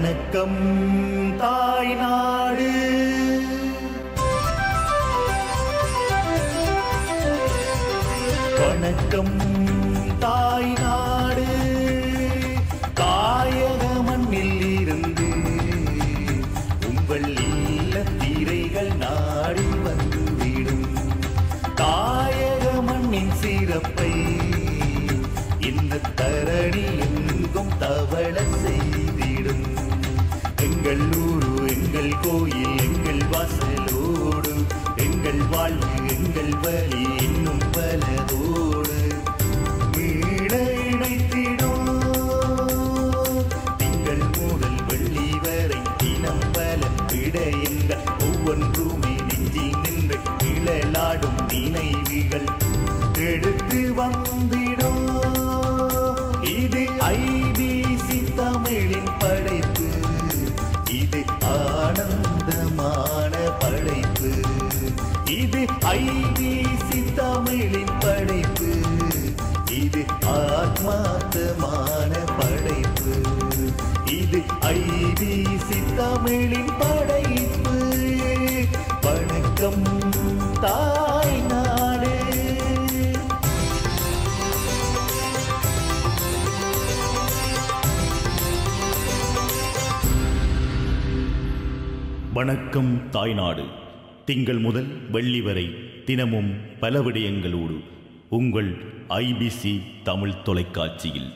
வணக்கம் தாய் நாடு வணக்கம் தாய் நாடு தாயக மண்ணில் இருந்து உங்கள் இல்ல தீரைகள் நாடி வந்துவிடும் தாயக மண்ணின் சிறப்பை இந்த தரணி எங்கும் தவள செய்திடும் எங்கள் ஊரு எங்கள் கோயில் எங்கள் வாசலோடு எங்கள் வாழ்வு எங்கள் வழி இன்னும் பலதோடு மீள இணைத்திடும் திங்கள் முதல் வெள்ளி வரை தினம் பல விடயங்கள் ஒவ்வொன்றுமே நெஞ்சில் நின்று நிழலாடும் நினைவுகள் எடுத்து வந்திடும் இது ஐபிசி தமிழின் படைப்பு இது ஆனந்தமான படைப்பு இது ஐபிசி தமிழின் படைப்பு இது ஆத்மார்த்தமான படைப்பு இது ஐபிசி தமிழின் படைப்பு வணக்கம் தாய் நாடு வணக்கம் தாய்நாடு திங்கள் முதல் வெள்ளி வரை தினமும் பல விடயங்களோடு உங்கள் ஐபிசி தமிழ் தொலைக்காட்சியில்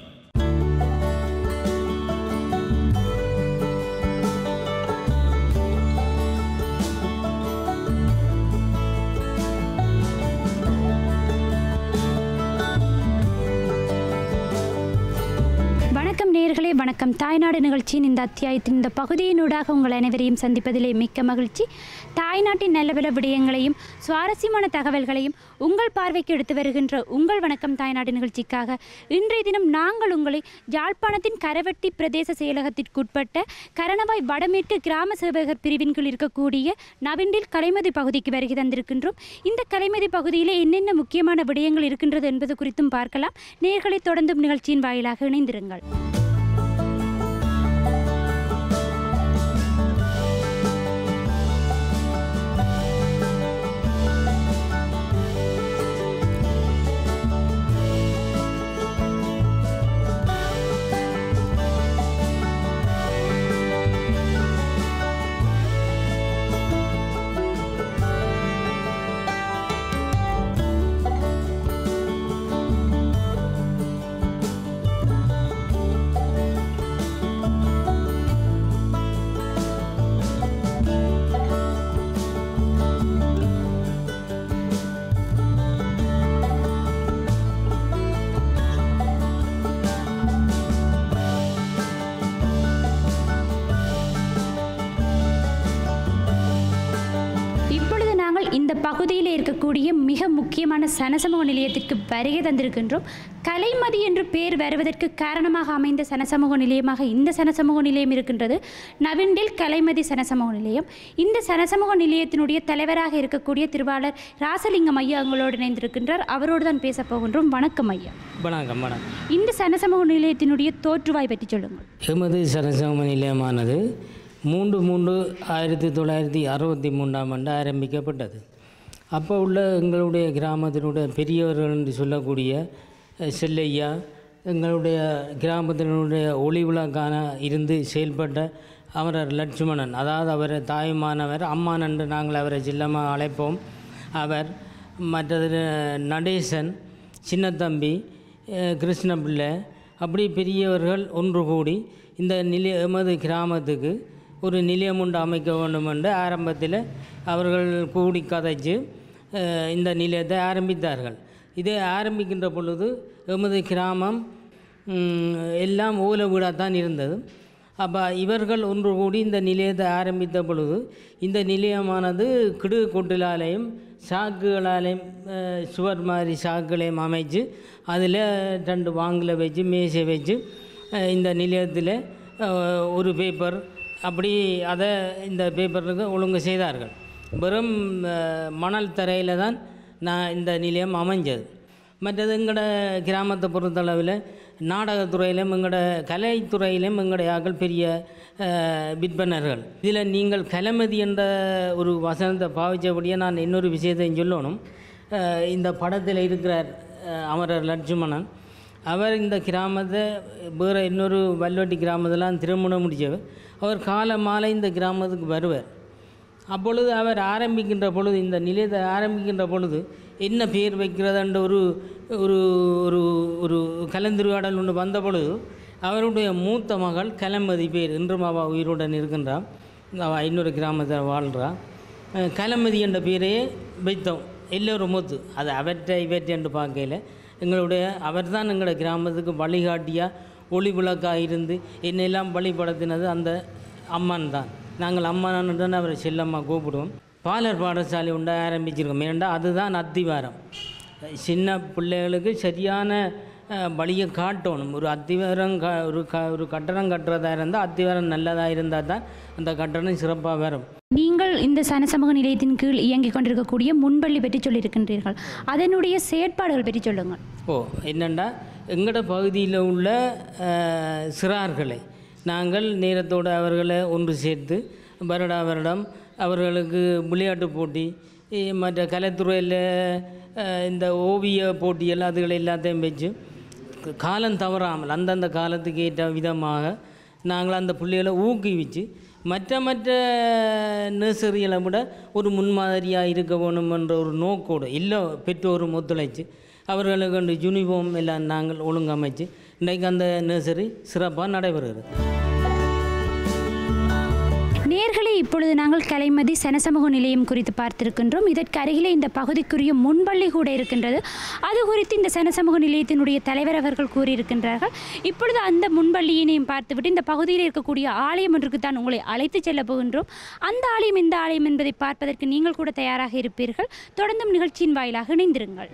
வணக்கம் நேயர்களே வணக்கம் தாய்நாடு நிகழ்ச்சியின் இந்த அத்தியாயத்தின் இந்த பகுதியினூடாக உங்கள் அனைவரையும் சந்திப்பதிலே மிக்க மகிழ்ச்சி தாய்நாட்டின் நல்ல பல விடயங்களையும் சுவாரஸ்யமான தகவல்களையும் உங்கள் பார்வைக்கு எடுத்து வருகின்ற உங்கள் வணக்கம் தாய்நாடு நிகழ்ச்சிக்காக இன்றைய தினம் நாங்கள் உங்களை யாழ்ப்பாணத்தின் கரவட்டி பிரதேச செயலகத்திற்குட்பட்ட கரணவாய் வடமேற்கு கிராம சேவகர் பிரிவின் கீழ் இருக்கக்கூடிய நவிண்டில் கலைமதி பகுதிக்கு வருகை தந்திருக்கின்றோம் இந்த கலைமதி பகுதியிலே என்னென்ன முக்கியமான விடயங்கள் இருக்கின்றது என்பது குறித்தும் பார்க்கலாம் நேர்களை தொடர்ந்தும் நிகழ்ச்சியின் வாயிலாக இணைந்திருங்கள் இப்பொழுது நாங்கள் இந்த பகுதியில் இருக்கக்கூடிய மிக முக்கியமான சனசமூக நிலையத்திற்கு வருகை தந்திருக்கின்றோம் கலைமதி என்று பெயர் வருவதற்கு காரணமாக அமைந்த சனசமூக நிலையமாக இந்த சனசமூக நிலையம் இருக்கின்றது நவிண்டில் கலைமதி சனசமூக நிலையம் இந்த சனசமூக நிலையத்தினுடைய தலைவராக இருக்கக்கூடிய திருவாளர் ராசலிங்கம் ஐயா எங்களோடு இணைந்திருக்கின்றார் அவரோடு தான் பேசப் போகின்றோம் வணக்கம் ஐயா வணக்கம் வணக்கம் இந்த சனசமூக நிலையத்தினுடைய தோற்றுவாய் பற்றி சொல்லுங்கள் எமது சரசம நிலையமானது மூன்று மூன்று ஆயிரத்தி தொள்ளாயிரத்தி அறுபத்தி மூன்றாம் ஆண்டு ஆரம்பிக்கப்பட்டது அப்போ உள்ள எங்களுடைய கிராமத்தினுடைய பெரியவர்கள் என்று சொல்லக்கூடிய அஹ், செல்லையா எங்களுடைய கிராமத்தினுடைய ஒளி விளக்கான இருந்து செயல்பட்ட அவரர் லட்சுமணன் அதாவது அவர் தாயுமானவர் அம்மான் என்று நாங்கள் அவரை சில்லமாக அழைப்போம் அவர் மற்றது நடேசன் சின்னத்தம்பி அஹ், கிருஷ்ணபிள்ளை அப்படி பெரியவர்கள் ஒன்று கூடி இந்த நிலைய எமது கிராமத்துக்கு ஒரு நிலையம் ஒன்று அமைக்க வேண்டும் என்று ஆரம்பத்தில் அவர்கள் கூடி கதைச்சு அஹ், இந்த நிலையத்தை ஆரம்பித்தார்கள் இதை ஆரம்பிக்கின்ற பொழுது எமது கிராமம் ம், எல்லாம் ஓலை வீடாகத்தான் இருந்தது அப்போ இவர்கள் ஒன்று கூடி இந்த நிலையத்தை ஆரம்பித்த பொழுது இந்த நிலையமானது கிடு கொட்டிலாலையும் சாக்குகளாலையும் அஹ், சுவர் மாதிரி சாக்குகளையும் அமைச்சு அதில் ரெண்டு வாங்கில் வச்சு மேசை வச்சு அஹ், இந்த நிலையத்தில் அஹ், ஒரு பேப்பர் அப்படி அதை இந்த பேப்பருக்கு ஒழுங்கு செய்தார்கள் வெறும் அஹ், மணல் தரையில் தான் நான் இந்த நிலையம் அமைஞ்சது மற்றது எங்களோட கிராமத்தை பொறுத்தளவில் நாடகத்துறையிலும் எங்களோட கலைத்துறையிலும் எங்களுடைய ஆக்கள் பெரிய அஹ், விற்பனர்கள் இதில் நீங்கள் கலைமதி என்ற ஒரு வசனத்தை பாவித்தபடியே நான் இன்னொரு விஷயத்தையும் சொல்லணும் அஹ், இந்த படத்தில் இருக்கிறார் அஹ், அமரர் லட்சுமணன் அவர் இந்த கிராமத்தை வேறு இன்னொரு வல்வெட்டி கிராமத்தெல்லாம் திருமணம் முடித்தவர் அவர் காலை மாலை இந்த கிராமத்துக்கு வருவார் அப்பொழுது அவர் ஆரம்பிக்கின்ற பொழுது இந்த நிலையத்தை ஆரம்பிக்கின்ற பொழுது என்ன பேர் வைக்கிறதுன்ற ஒரு ஒரு ஒரு ஒரு கலந்துரையாடல் ஒன்று வந்த பொழுது அவருடைய மூத்த மகள் கலமதி பேர் இன்றும் அவள் உயிருடன் இருக்கின்றான் அவள் இன்னொரு கிராமத்தில் வாழ்கிறா அஹ் கலமதி என்ற பேரையே வைத்தோம் எல்லோரும் மூத்து அது அவற்றை இவற்றை என்று பார்க்கையில் எங்களுடைய அவர் தான் எங்களுடைய கிராமத்துக்கு வழிகாட்டியாக ஒளி விளக்காக இருந்து என்னெல்லாம் வழிபடுத்தினது அந்த அம்மான் தான் நாங்கள் அம்மான்னு தான் அவரை செல்லம்மா கூப்பிடுவோம் பாலர் பாடசாலை உண்ட ஆரம்பிச்சிருக்கோம் ஏன்டா அதுதான் அத்திவாரம் சின்ன பிள்ளைகளுக்கு சரியான அஹ், வழியை காட்டணும் ஒரு அத்திவாரம் க ஒரு க ஒரு கட்டடம் கட்டுறதா இருந்தால் அத்திவாரம் நல்லதாக இருந்தால் தான் அந்த கட்டடம் சிறப்பாக வரும் நீங்கள் இந்த சனசமூக நிலையத்தின் கீழ் இயங்கிக் கொண்டிருக்கக்கூடிய முன்பள்ளி பற்றி சொல்லியிருக்கின்றீர்கள் அதனுடைய செயற்பாடுகள் பற்றி சொல்லுங்கள் ஓ என்னென்னா எங்களோட பகுதியில் உள்ள அஹ், சிறார்களை நாங்கள் நேரத்தோடு அவர்களை ஒன்று சேர்த்து வருடா வருடம் அவர்களுக்கு விளையாட்டு போட்டி இ- மற்ற கலைத்துறையில் அஹ், இந்த ஓவிய போட்டிகள் அதுகளை எல்லாத்தையும் வச்சு க- காலம் தவறாமல் அந்தந்த காலத்துக்கு ஏற்ற விதமாக நாங்கள் அந்த பிள்ளைகளை ஊக்குவிச்சு மற்ற மற்ற நர்சரிகளை விட ஒரு முன்மாதிரியாக இருக்க வேணும் என்ற ஒரு நோக்கோடு எல்லா பெற்றோரும் ஒத்துழைச்சு அவர்களுக்கு அந்த யூனிஃபார்ம் எல்லாம் நாங்கள் ஒழுங்கமைச்சு இன்றைக்கு அந்த நர்சரி சிறப்பாக நடைபெறுகிறது நேர்களை இப்பொழுது நாங்கள் கலைமதி சனசமூக நிலையம் குறித்து பார்த்திருக்கின்றோம் இதற்கு அருகிலே இந்த பகுதிக்குரிய முன்பள்ளி கூட இருக்கின்றது அது குறித்து இந்த சனசமூக நிலையத்தினுடைய தலைவர் அவர்கள் கூறியிருக்கின்றார்கள் இப்பொழுது அந்த முன்பள்ளியினையும் பார்த்துவிட்டு இந்த பகுதியில் இருக்கக்கூடிய ஆலயம் ஒன்றுக்கு தான் உங்களை அழைத்து செல்ல போகின்றோம் அந்த ஆலயம் எந்த ஆலயம் என்பதை பார்ப்பதற்கு நீங்கள் கூட தயாராக இருப்பீர்கள் தொடர்ந்தும் நிகழ்ச்சியின் வாயிலாக இணைந்திருங்கள்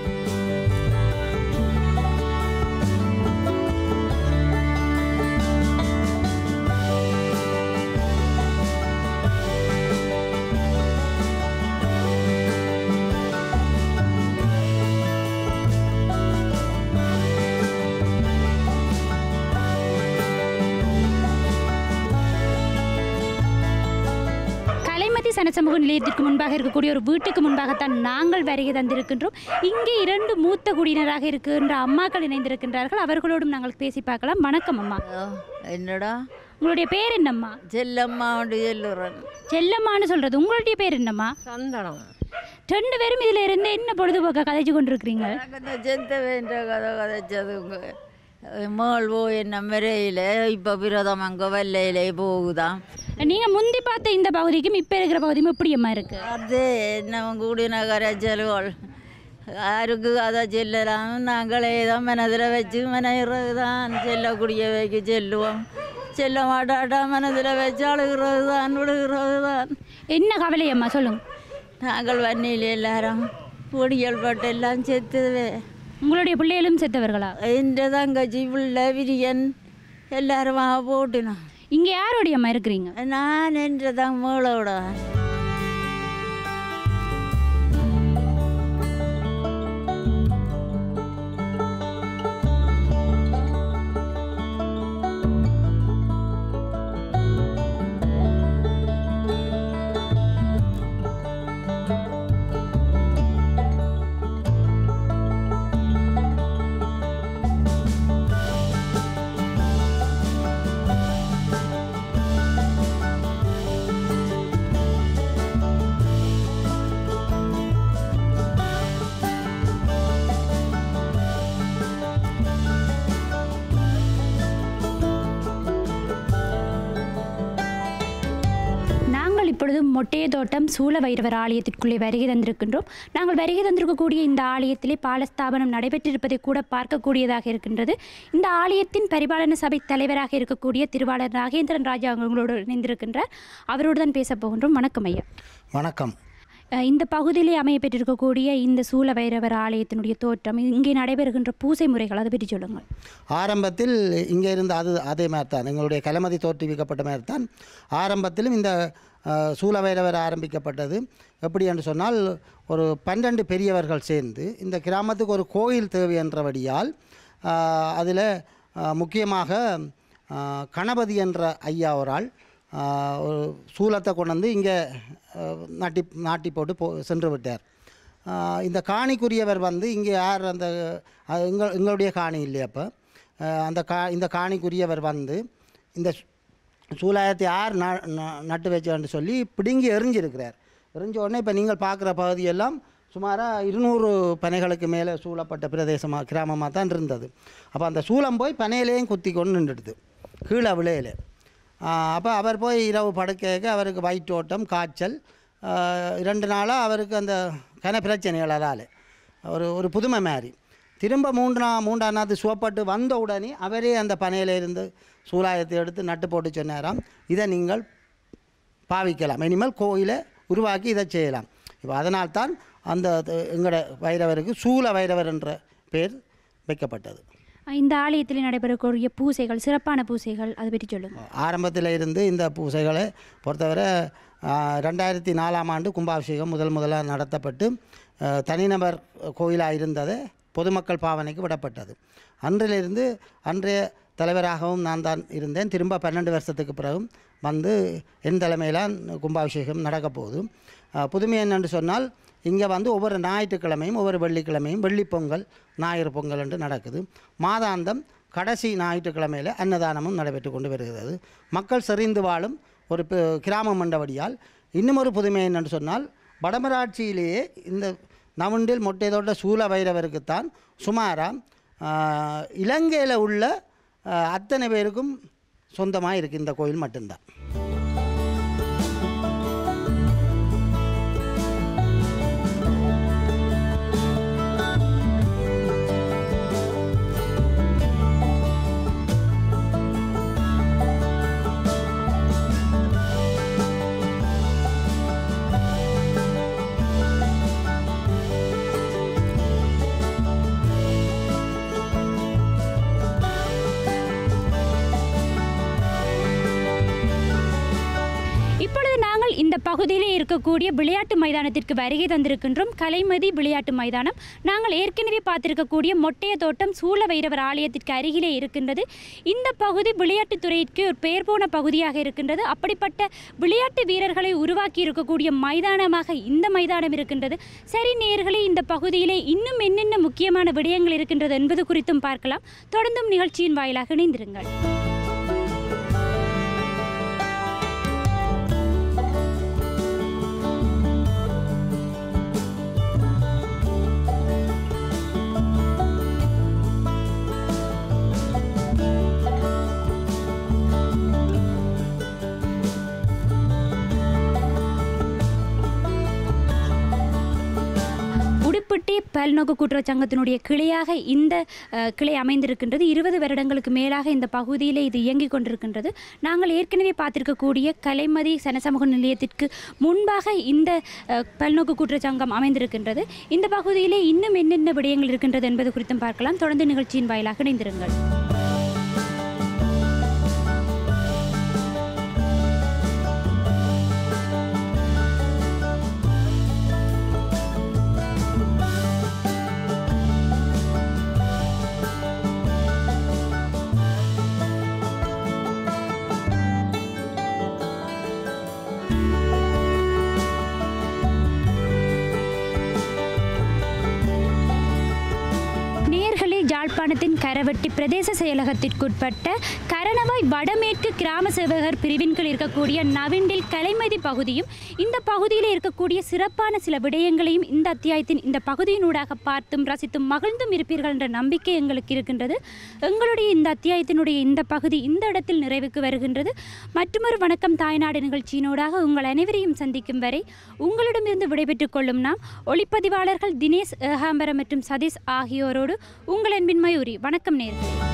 கலைமதி சனசமூக நிலையத்திற்கு முன்பாக இருக்கக்கூடிய ஒரு வீட்டுக்கு முன்பாகத்தான் நாங்கள் வருகை தந்திருக்கின்றோம் இங்கே இரண்டு மூத்த குடியினராக இருக்கின்ற அம்மாக்கள் இணைந்திருக்கின்றார்கள் அவர்களோடும் நாங்கள் பேசி பார்க்கலாம் வணக்கம் அம்மா ஓ, என்னடா உங்களுடைய பேர் என்னம்மா செல்லம்மா உண்டு செல்லுறன் செல்லம்மான்னு சொல்றது உங்களுடைய பேர் என்னம்மா சந்தனம் ரெண்டு பேரும் இதுல இருந்து என்ன பொழுதுபோக்க கதைச்சு கொண்டிருக்கிறீங்க எனக்கு இந்த செத்த வேண்ட கதை கதைச்சதுங்க மேல் போய் என்ன மெரையில் இப்போ விரதம் அங்கே வெள்ளையிலே போகுதான் நீங்க முந்தி பார்த்த இந்த பகுதிக்கும் இப்ப இருக்கிற பகுதியும் எப்படி அம்மா இருக்கு அது நம்ம கூடின கரைச்சல்கள் யாருக்கு கதை செல்லலாம் நாங்களே தான் மனதில் வச்சு மனைகிறது தான் செல்லக்கூடியவைக்கு செல்லுவோம் செல்ல மாட்டாட்டா மனதில் வச்சு அழுகிறது தான் விழுகிறது தான் என்ன கவலை அம்மா சொல்லுங்க நாங்கள் வன்னியில் எல்லாரும் பொடியல் பட்டு எல்லாம் செத்துவே உங்களுடைய பிள்ளைகளும் செத்தவர்களா എൻ്റെ തങ്കച്ചി പിള്ള വിരിയൻ എല്ലാവരും ആ പോട്ടിനു இங்க யாரோடைய அம்மா இருக்கிறீங்க ഞാൻ എൻ്റെ തമ്മകളോട് நாங்கள் இப்பொழுது மொட்டைய தோட்டம் சூழ வைரவர் ஆலயத்திற்குள்ளே வருகை தந்திருக்கின்றோம் நாங்கள் வருகை தந்திருக்கக்கூடிய இந்த ஆலயத்திலே பாலஸ்தாபனம் நடைபெற்றிருப்பதை கூட பார்க்கக்கூடியதாக இருக்கின்றது இந்த ஆலயத்தின் பரிபாலன சபை தலைவராக இருக்கக்கூடிய திருவாளர் நாகேந்திரன் ராஜா அவங்களோடு இணைந்திருக்கின்றார் அவரோடு தான் பேசப் போகின்றோம் வணக்கம் ஐயா வணக்கம் அஹ் இந்த பகுதியிலே அமைய பெற்றிருக்கக்கூடிய இந்த சூழ வைரவர் ஆலயத்தினுடைய தோற்றம் இங்கே நடைபெறுகின்ற பூசை முறைகள் அதை பற்றி சொல்லுங்கள் ஆரம்பத்தில் இங்கே இருந்த அது அதே மாதிரி தான் எங்களுடைய கலமதி தோற்றுவிக்கப்பட்ட மாதிரி தான் ஆரம்பத்திலும் இந்த அஹ், சூலவைரவர் ஆரம்பிக்கப்பட்டது எப்படி என்று சொன்னால் ஒரு பன்னெண்டு பெரியவர்கள் சேர்ந்து இந்த கிராமத்துக்கு ஒரு கோயில் தேவை என்றபடியால் அதில் முக்கியமாக ஆ, கணபதி என்ற ஐயா ஒரு ஆள் ஆ, ஒரு சூலத்தை கொண்டு வந்து இங்கே நாட்டி நாட்டி போட்டு போ சென்று விட்டார் ஆ, இந்த காணிக்குரியவர் வந்து இங்கே யார் அந்த அது எங்கள் எங்களுடைய காணி இல்லையா அப்போ அந்த கா இந்த காணிக்குரியவர் வந்து இந்த சு- சூலாயத்தை யார் ந ந- நட்டு வச்சான்னு சொல்லி பிடுங்கி எறிஞ்சிருக்கிறார் எறிஞ்ச உடனே இப்போ நீங்கள் பார்க்குற பகுதியெல்லாம் சுமாராக இருநூறு பனைகளுக்கு மேலே சூழப்பட்ட பிரதேசமாக கிராமமாக தான் இருந்தது அப்போ அந்த சூளம் போய் பனையிலையும் குத்தி கொண்டு நின்றுடுது கீழே விளையில அப்போ அவர் போய் இரவு படுக்கைக்கு அவருக்கு வயிற்றோட்டம் காய்ச்சல் ஆ, இரண்டு நாளாக அவருக்கு அந்த கன பிரச்சனைகள் அதால் ஒரு ஒரு புதுமை மாதிரி திரும்ப மூன்றா மூன்றாம் நாள் சுவப்பட்டு வந்த உடனே அவரே அந்த பனையில இருந்து சூலாயத்தை எடுத்து நட்டு போட்டு சொன்னாராம் இதை நீங்கள் பாவிக்கலாம் இனிமேல் கோயிலை உருவாக்கி இதை செய்யலாம் இப்போ அதனால்தான் அந்த எங்களோட வைரவருக்கு சூல வைரவர் என்ற பெயர் வைக்கப்பட்டது இந்த ஆலயத்தில் நடைபெறக்கூடிய பூசைகள் சிறப்பான பூசைகள் அதை பற்றி சொல்லுங்கள் ஆரம்பத்தில் இருந்து இந்த பூசைகளை பொறுத்தவரை ஆ, ரெண்டாயிரத்தி நாலாம் ஆண்டு கும்பாபிஷேகம் முதல் முதலாக நடத்தப்பட்டு ஆ, தனிநபர் கோயிலாக இருந்தது பொதுமக்கள் பாவனைக்கு விடப்பட்டது அன்றிலிருந்து அன்றைய தலைவராகவும் நான் தான் இருந்தேன் திரும்ப பன்னெண்டு வருஷத்துக்கு பிறகும் வந்து என் தலைமையிலான் கும்பாபிஷேகம் நடக்கப் போகுது ஆ, புதுமை என்னென்று சொன்னால் இங்கே வந்து ஒவ்வொரு ஞாயிற்றுக்கிழமையும் ஒவ்வொரு வெள்ளிக்கிழமையும் வெள்ளிப்பொங்கல் ஞாயிறு பொங்கல் என்று நடக்குது மாதாந்தம் கடைசி ஞாயிற்றுக்கிழமையில் அன்னதானமும் நடைபெற்று கொண்டு வருகிறது மக்கள் செறிந்து வாழும் ஒரு பெ- கிராமம் என்றபடியால் இன்னும் ஒரு புதுமை என்னென்று சொன்னால் வடமராட்சியிலேயே இந்த நவுண்டில் மொட்டைதோட்ட சூல வைரவருக்குத்தான் சுமாராக இலங்கையில் உள்ள ஆ, அத்தனை பேருக்கும் சொந்தமாக இருக்குது இந்த கோயில் மட்டும்தான் இப்பொழுது நாங்கள் இந்த பகுதியிலே இருக்கக்கூடிய விளையாட்டு மைதானத்திற்கு வருகை தந்திருக்கின்றோம் கலைமதி விளையாட்டு மைதானம் நாங்கள் ஏற்கனவே பார்த்திருக்கக்கூடிய மொட்டைய தோட்டம் சூழ வைரவர் ஆலயத்திற்கு அருகிலே இருக்கின்றது இந்த பகுதி விளையாட்டுத்துறைக்கு ஒரு பெயர் போன பகுதியாக இருக்கின்றது அப்படிப்பட்ட விளையாட்டு வீரர்களை உருவாக்கி இருக்கக்கூடிய மைதானமாக இந்த மைதானம் இருக்கின்றது சரி நேயர்களே இந்த பகுதியிலே இன்னும் என்னென்ன முக்கியமான விடயங்கள் இருக்கின்றது என்பது குறித்தும் பார்க்கலாம் தொடர்ந்தும் நிகழ்ச்சியின் வாயிலாக இணைந்திருங்கள் உடுப்பிட்டி பல்நோக்கு கூட்டுறவு சங்கத்தினுடைய கிளையாக இந்த அஹ், கிளை அமைந்திருக்கின்றது இருபது வருடங்களுக்கு மேலாக இந்த பகுதியில் இது இயங்கிக் கொண்டிருக்கின்றது நாங்கள் ஏற்கனவே பார்த்திருக்கக்கூடிய கலைமதி சனசமூக நிலையத்திற்கு முன்பாக இந்த அஹ், பல்நோக்கு கூட்டுறவு சங்கம் அமைந்திருக்கின்றது இந்த பகுதியிலே இன்னும் என்னென்ன விடயங்கள் இருக்கின்றது என்பது குறித்தும் பார்க்கலாம் தொடர்ந்து நிகழ்ச்சியின் வாயிலாக இணைந்திருங்கள் நேர்களே யாழ்ப்பாணத்தின் கரவட்டி பிரதேச செயலகத்திற்குட்பட்ட கரணவாய் வடமேற்கு கிராம சேவகர் பிரிவின் கீழ் இருக்கக்கூடிய நவிண்டில் கலைமதி பகுதியும் இந்த பகுதியில் இருக்கக்கூடிய சிறப்பான சில விடயங்களையும் இந்த அத்தியாயத்தின் இந்த பகுதியினூடாக பார்த்தும் ரசித்தும் மகிழ்ந்தும் இருப்பீர்கள் என்ற நம்பிக்கை எங்களுக்கு இருக்கின்றது எங்களுடைய இந்த அத்தியாயத்தினுடைய இந்த பகுதி இந்த இடத்தில் நிறைவுக்கு வருகின்றது மற்றொரு வணக்கம் தாய்நாடு நிகழ்ச்சியினூடாக உங்கள் அனைவரையும் சந்திக்கும் வரை உங்களிடமிருந்து விடைபெற்றுக் கொள்ளும் நாம் ஒளிப்பதிவாளர்கள் தினேஷ் ஏகாம்பரம் மற்றும் சதீஷ் ஆகியோரோடு உங்கள் அன்பின் மயூரி வணக்கம் நேர்களே